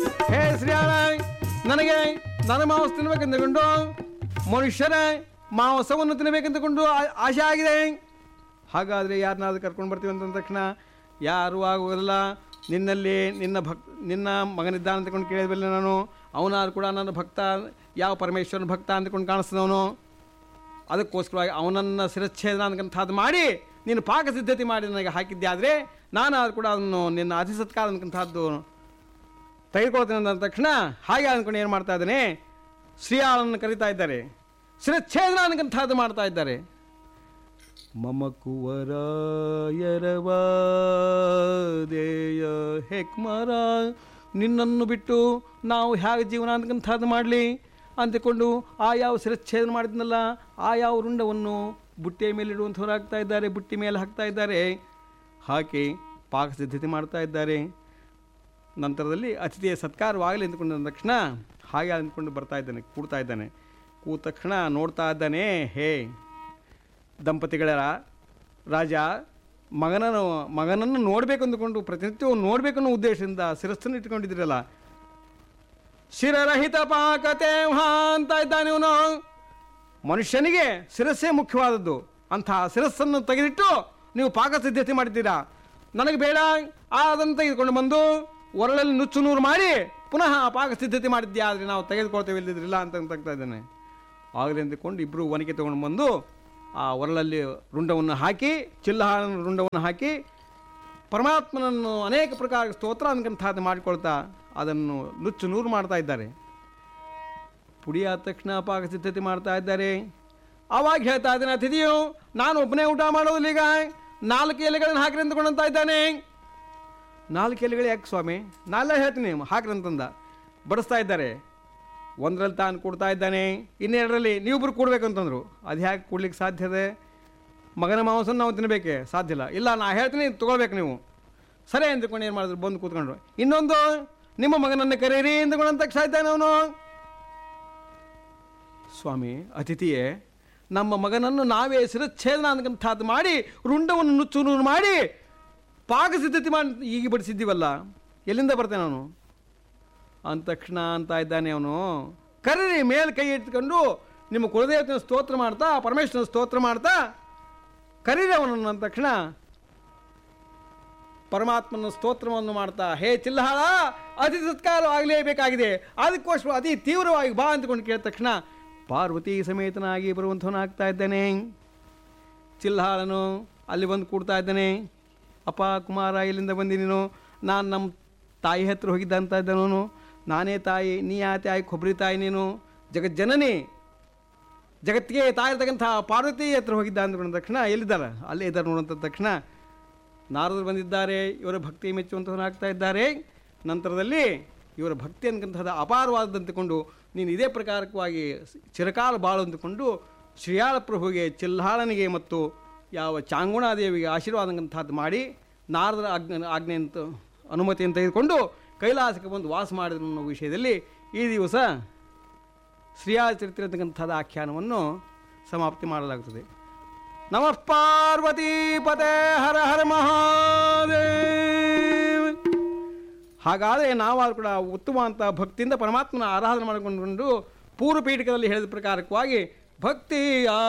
ಹೇ ಶ್ರೀಯಾಳ ನನಗೆ ನನ್ನ ಮಾಂಸ ತಿನ್ಬೇಕೆಂದುಕೊಂಡು ಮನುಷ್ಯರ ಮಾಂಸವನ್ನು ತಿನ್ನಬೇಕೆಂದುಕೊಂಡು ಆ- ಆಸೆ ಆಗಿದೆ ಹಾಗಾದರೆ ಯಾರನ್ನಾದ್ರೂ ಕರ್ಕೊಂಡು ಬರ್ತೀವಿ ಅಂತ ಅಂದ ತಕ್ಷಣ ಯಾರೂ ಆಗುವುದಿಲ್ಲ ನಿನ್ನಲ್ಲಿ ನಿನ್ನ ಭಕ್ ನಿನ್ನ ಮಗನಿದ್ದಾನೆ ಅಂತಕೊಂಡು ಕೇಳಿದ್ಮೇಲೆ ನಾನು ಅವನಾದ್ರು ಕೂಡ ನನ್ನ ಭಕ್ತ ಯಾವ ಪರಮೇಶ್ವರನ ಭಕ್ತ ಅಂದ್ಕೊಂಡು ಕಾಣಿಸ್ತದವನು ಅದಕ್ಕೋಸ್ಕರವಾಗಿ ಅವನನ್ನು ಶಿರಚ್ಛೇದನ ಅಂತಕ್ಕಂಥದ್ದು ಮಾಡಿ ನೀನು ಪಾಕ ಸಿದ್ಧತೆ ಮಾಡಿ ನನಗೆ ಹಾಕಿದ್ದೆ ಆದರೆ ನಾನು ಕೂಡ ಅದನ್ನು ನಿನ್ನ ಅತಿ ಸತ್ಕಾರ ಅಂತಕ್ಕಂಥದ್ದು ತೆಗೆದುಕೊಳ್ತೇನೆ ಅಂದ ತಕ್ಷಣ ಹಾಗೆ ಅಂದ್ಕೊಂಡು ಏನು ಮಾಡ್ತಾ ಇದ್ದಾನೆ ಶ್ರೀಯಾಳನ್ನು ಕರೀತಾ ಇದ್ದಾರೆ ಶಿರಚ್ಛೇದನ ಅನ್ನಕ್ಕಂಥದ್ದು ಮಾಡ್ತಾ ಇದ್ದಾರೆ ಮಮ ಕುವರಾಯರವಾದೇಯ ಹೆಕ್ಮರ ನಿನ್ನನ್ನು ಬಿಟ್ಟು ನಾವು ಹೇಗೆ ಜೀವನ ಅಂತಕ್ಕಂಥದ್ದು ಮಾಡಲಿ ಅಂದುಕೊಂಡು ಆ ಯಾವ ಶಿರಚ್ಛೇದನ ಮಾಡಿದ್ನಲ್ಲ ಆ ಯಾವ ರುಂಡವನ್ನು ಬುಟ್ಟಿಯ ಮೇಲೆ ಇಡುವಂಥವ್ರು ಹಾಕ್ತಾ ಇದ್ದಾರೆ ಬುಟ್ಟಿ ಮೇಲೆ ಹಾಕ್ತಾ ಇದ್ದಾರೆ ಹಾಕಿ ಪಾಕ ಸಿದ್ಧತೆ ಮಾಡ್ತಾ ಇದ್ದಾರೆ ನಂತರದಲ್ಲಿ ಅತಿಥಿಯ ಸತ್ಕಾರವಾಗಲಿ ಅಂದ್ಕೊಂಡ ತಕ್ಷಣ ಹಾಗೆ ಅಂದ್ಕೊಂಡು ಬರ್ತಾ ಇದ್ದಾನೆ ಕೂಡ್ತಾ ಇದ್ದಾನೆ ಕೂತ ತಕ್ಷಣ ನೋಡ್ತಾ ಇದ್ದಾನೆ ಹೇ ದಂಪತಿಗಳ ರಾಜ ಮಗನನ್ನು ಮಗನನ್ನು ನೋಡಬೇಕು ಅಂದುಕೊಂಡು ಪ್ರತಿನಿತ್ಯವೂ ನೋಡಬೇಕು ಅನ್ನೋ ಉದ್ದೇಶದಿಂದ ಶಿರಸ್ಸನ್ನು ಇಟ್ಕೊಂಡಿದ್ದೀರಲ್ಲ ಶಿರರಹಿತ ಪಾಕತೆ ಅಂತ ಇದ್ದಾನೆ ಇವನು ಮನುಷ್ಯನಿಗೆ ಶಿರಸ್ಸೇ ಮುಖ್ಯವಾದದ್ದು ಅಂತಹ ಶಿರಸ್ಸನ್ನು ತೆಗೆದಿಟ್ಟು ನೀವು ಪಾಕ ಸಿದ್ಧತೆ ಮಾಡಿದ್ದೀರಾ ನನಗೆ ಬೇಡ ಆ ಅದನ್ನು ತೆಗೆದುಕೊಂಡು ಬಂದು ಒರಳಲ್ಲಿ ನುಚ್ಚು ನೂರು ಮಾಡಿ ಪುನಃ ಪಾಕ ಸಿದ್ಧತೆ ಮಾಡಿದ್ಯಾ ಆದರೆ ನಾವು ತೆಗೆದುಕೊಳ್ತೇವೆ ಇಲ್ಲದಿದ್ರಿಲ್ಲ ಅಂತ ತಗ್ತಾ ಇದ್ದಾನೆ ಆಗಲಿ ಅಂದುಕೊಂಡು ಇಬ್ಬರು ಒನಕೆ ತೊಗೊಂಡು ಬಂದು ಆ ಒರಳಲ್ಲಿ ರುಂಡವನ್ನು ಹಾಕಿ ಚಿಲ್ಲಹಾಳ ರುಂಡವನ್ನು ಹಾಕಿ ಪರಮಾತ್ಮನನ್ನು ಅನೇಕ ಪ್ರಕಾರ ಸ್ತೋತ್ರ ಅನ್ಕಂಥದ್ದು ಮಾಡಿಕೊಳ್ತಾ ಅದನ್ನು ನುಚ್ಚು ನೂರು ಮಾಡ್ತಾ ಇದ್ದಾರೆ ಪುಡಿ ಆದ ತಕ್ಷಣ ಪಾಕ ಸಿದ್ಧತೆ ಮಾಡ್ತಾ ಇದ್ದಾರೆ ಆವಾಗ ಹೇಳ್ತಾ ಇದ್ದಾನೆ ಅತಿಥಿಯು ನಾನು ಒಬ್ಬನೇ ಊಟ ಮಾಡೋದಿಲ್ಲ ಈಗ ನಾಲ್ಕು ಎಲೆಗಳನ್ನು ಹಾಕಿರಿ ಅಂದ್ಕೊಂಡಂತ ಇದ್ದಾನೆ ನಾಲ್ಕು ಎಲೆಗಳು ಯಾಕೆ ಸ್ವಾಮಿ ನಾಳೆ ಹೇಳ್ತೀನಿ ಹಾಕ್ರಿ ಅಂತಂದ ಬಡಿಸ್ತಾ ಇದ್ದಾರೆ ಒಂದರಲ್ಲಿ ತಾನು ಕೊಡ್ತಾ ಇದ್ದಾನೆ ಇನ್ನೆರಡರಲ್ಲಿ ನೀವಿಬ್ರು ಕೊಡ್ಬೇಕು ಅಂತಂದ್ರು ಅದು ಹೇಗೆ ಕೊಡ್ಲಿಕ್ಕೆ ಸಾಧ್ಯ ಇದೆ ಮಗನ ಮಾಂಸನ ನಾವು ತಿನ್ನಬೇಕೆ ಸಾಧ್ಯ ಇಲ್ಲ ಇಲ್ಲ ನಾ ಹೇಳ್ತೀನಿ ತೊಗೊಳ್ಬೇಕು ನೀವು ಸರಿ ಅಂದ್ಕೊಂಡು ಏನು ಮಾಡಿದ್ರು ಬಂದು ಕೂತ್ಕೊಂಡ್ರು ಇನ್ನೊಂದು ನಿಮ್ಮ ಮಗನನ್ನು ಕರೀರಿ ಅಂದ್ಕೊಂಡಂತ ಸಾಯ್ತಾನೆ ಅವನು ಸ್ವಾಮಿ ಅತಿಥಿಯೇ ನಮ್ಮ ಮಗನನ್ನು ನಾವೇ ಶಿರಚ್ಛೇದನ ಅಂತಕ್ಕಂಥದ್ದು ಮಾಡಿ ರುಂಡವನ್ನು ನುಚ್ಚು ನೂರು ಮಾಡಿ ಪಾಕ ಸಿದ್ಧತೆ ಮಾಡಿ ಈಗ ಬಡಿಸಿದ್ದೀವಲ್ಲ ಎಲ್ಲಿಂದ ಬರ್ತೇನೆ ಅವನು ಅಂದ ತಕ್ಷಣ ಅಂತ ಇದ್ದಾನೆ ಅವನು ಕರೀರಿ ಮೇಲೆ ಕೈ ಇಟ್ಕೊಂಡು ನಿಮ್ಮ ಕುಲದೇವತೆಯ ಸ್ತೋತ್ರ ಮಾಡ್ತಾ ಪರಮೇಶ್ವರನ ಸ್ತೋತ್ರ ಮಾಡ್ತಾ ಕರೀರಿ ಅವನನ್ನು ಅಂದ ತಕ್ಷಣ ಪರಮಾತ್ಮನ ಸ್ತೋತ್ರವನ್ನು ಮಾಡ್ತಾ ಹೇ ಚಿಲ್ಲಹಾಳ ಅತಿ ಸತ್ಕಾರ ಆಗಲೇಬೇಕಾಗಿದೆ ಅದಕ್ಕೋಸ್ಕರ ಅತಿ ತೀವ್ರವಾಗಿ ಬಾ ಅಂದ್ಕೊಂಡು ಕೇಳಿದ ತಕ್ಷಣ ಪಾರ್ವತಿ ಸಮೇತನಾಗಿ ಬರುವಂಥವನಾಗ್ತಾ ಇದ್ದಾನೆ ಚಿಲ್ಹಾಳನು ಅಲ್ಲಿ ಬಂದು ಕೂಡ್ತಾ ಇದ್ದಾನೆ ಅಪ್ಪ ಕುಮಾರ ಇಲ್ಲಿಂದ ಬಂದಿ ನೀನು ನಾನು ನಮ್ಮ ತಾಯಿ ಹತ್ರ ಹೋಗಿದ್ದ ಅಂತ ಇದ್ದವನು ನಾನೇ ತಾಯಿ ನೀ ಯಾ ತಾಯಿ ಕೊಬ್ಬರಿ ತಾಯಿ ನೀನು ಜಗಜ್ಜನನಿ ಜಗತ್ತಿಗೆ ತಾಯಿ ಇರ್ತಕ್ಕಂಥ ಪಾರ್ವತಿ ಹತ್ರ ಹೋಗಿದ್ದ ಅಂದ್ಕೊಂಡ ತಕ್ಷಣ ಎಲ್ಲಿದ್ದಾರೆ ಅಲ್ಲೇ ಇದ್ದಾರೆ ನೋಡುವಂಥ ತಕ್ಷಣ ನಾರದರು ಬಂದಿದ್ದಾರೆ ಇವರ ಭಕ್ತಿ ಮೆಚ್ಚುವಂಥವನಾಗ್ತಾ ಇದ್ದಾರೆ ನಂತರದಲ್ಲಿ ಇವರ ಭಕ್ತಿ ಅನ್ಕಂಥದ್ದು ಅಪಾರವಾದಂತಕೊಂಡು ನೀನು ಇದೇ ಪ್ರಕಾರಕವಾಗಿ ಚಿರಕಾಲ ಬಾಳು ಅಂದುಕೊಂಡು ಶ್ರೀಯಾಳ ಪ್ರಭುಗೆ ಚಿಲ್ಹಾಳನಿಗೆ ಮತ್ತು ಯಾವ ಚಾಂಗುಣಾದೇವಿಗೆ ಆಶೀರ್ವಾದ ಅಂತಂಥದ್ದು ಮಾಡಿ ನಾರದರ ಆಜ್ಞೆ ಆಜ್ಞೆ ಅಂತ ಅನುಮತಿಯನ್ನು ತೆಗೆದುಕೊಂಡು ಕೈಲಾಸಕ್ಕೆ ಬಂದು ವಾಸ ಮಾಡಿದ್ರು ಅನ್ನೋ ವಿಷಯದಲ್ಲಿ ಈ ದಿವಸ ಶ್ರೀಯಾಳ ಚರಿತ್ರೆ ಅಂತಕ್ಕಂಥದ್ದು ಆಖ್ಯಾನವನ್ನು ಸಮಾಪ್ತಿ ಮಾಡಲಾಗುತ್ತದೆ ನಮಃ ಪಾರ್ವತಿ ಪತೆ ಹರ ಹರ ಮಹಾದೇವ್ ಹಾಗಾದರೆ ನಾವಾದರೂ ಕೂಡ ಉತ್ತಮ ಅಂತ ಭಕ್ತಿಯಿಂದ ಪರಮಾತ್ಮನ ಆರಾಧನೆ ಮಾಡಿಕೊಂಡು ಪೂರ್ವ ಪೀಠಕದಲ್ಲಿ ಹೇಳಿದ ಪ್ರಕಾರಕವಾಗಿ ಭಕ್ತಿ